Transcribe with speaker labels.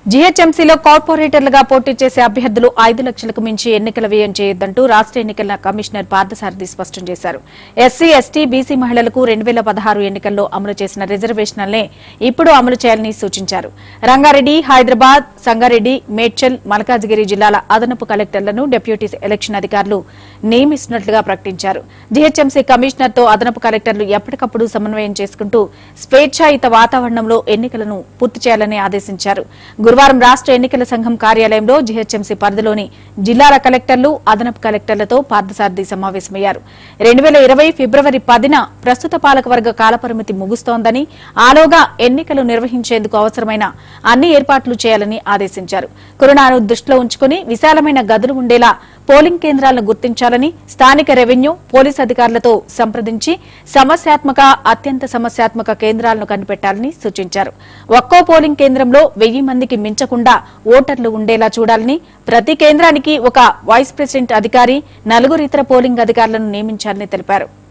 Speaker 1: జీహెచ్ఎంసీలో కార్పొరేటర్లుగా పోటీ చేసే అభ్యర్థులు ఐదు లక్షలకు మించి ఎన్నికల వ్యయం చేయొద్దంటూ రాష్ట్ర ఎన్నికల కమిషనర్ పార్థసారథి స్పష్టం చేశారు ఎస్సీ ఎస్టీ బీసీ మహిళలకు రెండు వేల పదహారు ఎన్నికల్లో అమలు చేసిన రిజర్వేషన్లనే ఇప్పుడు అమలు చేయాలని సూచించారు రంగారెడ్డి హైదరాబాద్ సంగారెడ్డి మేడ్చల్ మల్కాజ్గిరి జిల్లాల అదనపు కలెక్టర్లను డిప్యూటీ ఎలక్షన్ అధికారులు నియమిస్తున్నట్లుగా ప్రకటించారు జీహెచ్ఎంసీ కమిషనర్ తో అదనపు కలెక్టర్లు ఎప్పటికప్పుడు సమన్వయం చేసుకుంటూ స్వేచ్ఛాయుత వాతావరణంలో ఎన్నికలను పూర్తి చేయాలని ఆదేశించారు గురువారం రాష్ట్ర ఎన్నికల సంఘం కార్యాలయంలో జీహెచ్ఎంసీ పరిధిలోని జిల్లాల కలెక్టర్లు అదనపు కలెక్టర్లతో పార్థసారథి సమావేశమయ్యారు రెండు వేల ఇరవై ఫిబ్రవరి పదిన ప్రస్తుత పాలకవర్గ కాలపరిమితి ముగుస్తోందని ఆలోగా ఎన్నికలు నిర్వహించేందుకు అవసరమైన అన్ని ఏర్పాట్లు చేయాలని ఆదేశించారు కరోనాను దృష్టిలో ఉంచుకుని విశాలమైన గదులు ఉండేలా పోలింగ్ కేంద్రాలను గుర్తించాలని స్థానిక రెవెన్యూ పోలీస్ అధికారులతో సంప్రదించి సమస్యాత్మక అత్యంత సమస్యాత్మక కేంద్రాలను కనిపెట్టాలని సూచించారు ఒక్కో పోలింగ్ కేంద్రంలో వెయ్యి మందికి మించకుండా ఓటర్లు ఉండేలా చూడాలని ప్రతి కేంద్రానికి ఒక వైస్ ప్రెసిడెంట్ అధికారి నలుగురు ఇతర పోలింగ్ అధికారులను నియమించాలని తెలిపారు